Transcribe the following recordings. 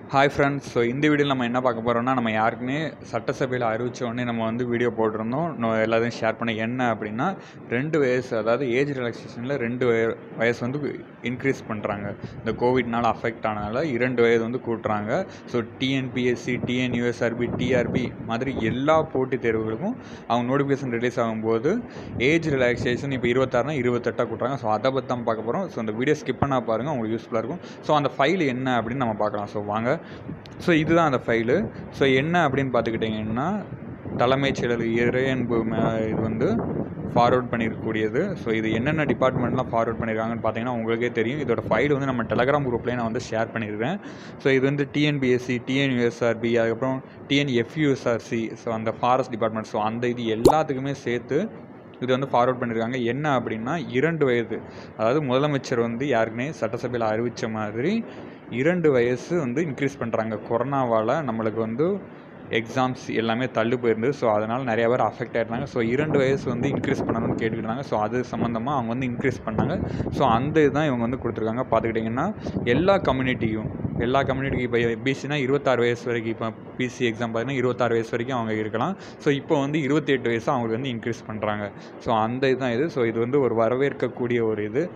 hi friends so இந்த வீடியோவில் நம்ம என்ன பார்க்க போகிறோம்னா நம்ம யாருக்குமே சட்டசபையில் அறிவிச்ச உடனே நம்ம வந்து வீடியோ போட்டிருந்தோம் இன்னும் எல்லாத்தையும் ஷேர் பண்ண என்ன அப்படின்னா ரெண்டு வயசு அதாவது ஏஜ் ரிலாக்ஸேஷனில் ரெண்டு வய- வயசு வந்து இன்க்ரீஸ் பண்ணுறாங்க இந்த கோவிட்னால அஃபெக்ட் ஆனதால இரண்டு வயது வந்து கூட்டுறாங்க ஸோ டிஎன்பிஎஸ்சி டிஎன்யூஎஸ்ஆர்பி டிஆர்பி மாதிரி எல்லா போட்டித் தேர்வுகளுக்கும் அவங்க நோட்டிஃபிகேஷன் ரிலீஸ் ஆகும்போது ஏஜ் ரிலாக்ஸேஷன் இப்போ இருபத்தாறுனா இருபத்தெட்டாக கூட்டுறாங்க ஸோ அதை பற்றி தான் பார்க்க போகிறோம் ஸோ அந்த வீடியோ ஸ்கிப் பண்ணா பாருங்கள் உங்களுக்கு யூஸ்ஃபுல்லாக இருக்கும் ஸோ அந்த ஃபைல் என்ன அப்படின்னு நம்ம பார்க்கலாம் ஸோ வாங்க ஸோ இதுதான் அந்த ஃபைலு ஸோ என்ன அப்படின்னு பார்த்துக்கிட்டிங்கன்னா தலைமைச் செயலர் இறையன்பு மே- இது வந்து ஃபார்வர்ட் பண்ணியிருக்கக்கூடியது ஸோ இது என்னென்ன டிபார்ட்மெண்ட்லாம் ஃபார்வர்ட் பண்ணியிருக்காங்கன்னு பார்த்தீங்கன்னா உங்களுக்கே தெரியும் இதோட ஃபைல் வந்து நம்ம டெலகிராம் குரூப்லேயே நான் வந்து ஷேர் பண்ணியிருக்கேன் ஸோ இது வந்து டிஎன்பிஎஸ்சி டிஎன்யூஎஸ்ஆர்பி அதுக்கப்புறம் டிஎன்எஃப்யூஎஸ்ஆர்சி ஸோ அந்த ஃபாரஸ்ட் டிபார்ட்மெண்ட் ஸோ அந்த இது எல்லாத்துக்குமே சேர்த்து இது வந்து ஃபார்வர்ட் பண்ணியிருக்காங்க என்ன அப்படின்னா இரண்டு வயது அதாவது முதலமைச்சர் வந்து யாருக்குமே சட்டசபையில் அறிவித்த மாதிரி இரண்டு வயசு வந்து இன்க்ரீஸ் பண்ணுறாங்க கொரோனாவால் நம்மளுக்கு வந்து எக்ஸாம்ஸ் எல்லாமே தள்ளு போயிருந்தது ஸோ அதனால் நிறைய பேர் அஃபெக்ட் ஆயிருந்தாங்க ஸோ இரண்டு வயசு வந்து இன்க்ரீஸ் பண்ணணும்னு கேட்டுக்கிட்டாங்க ஸோ அது சம்மந்தமாக அவங்க வந்து இன்க்ரீஸ் பண்ணாங்க ஸோ அந்த இதுதான் இவங்க வந்து கொடுத்துருக்காங்க பார்த்துக்கிட்டிங்கன்னா எல்லா கம்யூனிட்டியும் எல்லா கம்யூனிட்டிக்கு இப்போ பிசினா இருபத்தாறு வயசு வரைக்கும் இப்போ பிசி எக்ஸாம் பார்த்தீங்கன்னா இருபத்தாறு வயசு வரைக்கும் அவங்க இருக்கலாம் ஸோ இப்போ வந்து இருபத்தி எட்டு வயசு அவங்களுக்கு வந்து இன்க்ரீஸ் பண்ணுறாங்க ஸோ அந்த இதுதான் இது ஸோ இது வந்து ஒரு வரவேற்கக்கூடிய ஒரு இது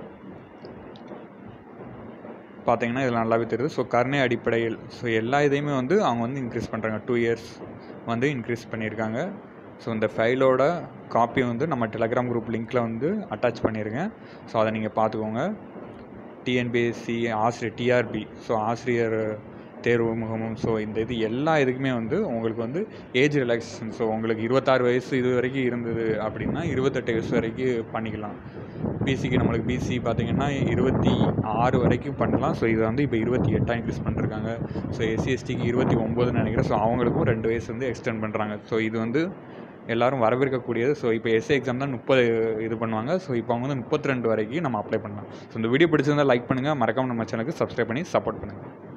பார்த்தீங்கன்னா இதில் நல்லாவே தெரியுது ஸோ கருணை அடிப்படையில் ஸோ எல்லா இதையுமே வந்து அவங்க வந்து இன்க்ரீஸ் பண்ணுறாங்க டூ இயர்ஸ் வந்து இன்க்ரீஸ் பண்ணியிருக்காங்க ஸோ இந்த ஃபைலோட காப்பி வந்து நம்ம டெலகிராம் குரூப் லிங்க்கில் வந்து அட்டாச் பண்ணியிருக்கேன் ஸோ அதை நீங்கள் பார்த்துக்கோங்க டிஎன்பிஎஸ்சி ஆசிரியர் டிஆர்பி ஸோ ஆசிரியர் தேர்வு முகமும் ஸோ இந்த இது எல்லா இதுக்குமே வந்து உங்களுக்கு வந்து ஏஜ் ரிலாக்ஸேஷன் ஸோ உங்களுக்கு இருபத்தாறு வயசு இது வரைக்கும் இருந்தது அப்படின்னா இருபத்தெட்டு வயசு வரைக்கும் பண்ணிக்கலாம் பிசிக்கு நம்மளுக்கு பிசி பார்த்தீங்கன்னா இருபத்தி ஆறு வரைக்கும் பண்ணலாம் ஸோ இதை வந்து இப்போ இருபத்தி எட்டாக இன்க்ரீஸ் பண்ணிருக்காங்க ஸோ எஸ்சி எஸ்டிக்கு இருபத்தி ஒம்போதுன்னு நினைக்கிறேன் ஸோ அவங்களுக்கும் ரெண்டு வயசு வந்து எக்ஸ்டெண்ட் பண்ணுறாங்க ஸோ இது வந்து எல்லாரும் வரவேற்கக்கூடியது ஸோ இப்போ எஸ்ஏ எக்ஸாம் தான் முப்பது இது பண்ணுவாங்க ஸோ இப்போ அவங்க வந்து முப்பத்தி ரெண்டு வரைக்கும் நம்ம அப்ளை பண்ணலாம் ஸோ இந்த வீடியோ பிடிச்சிருந்தா லைக் பண்ணுங்கள் மறக்காம நம்ம சேனலுக்கு சப்ஸ்கிரைப் பண்ணி சப்போர்ட் பண்ணுங்கள்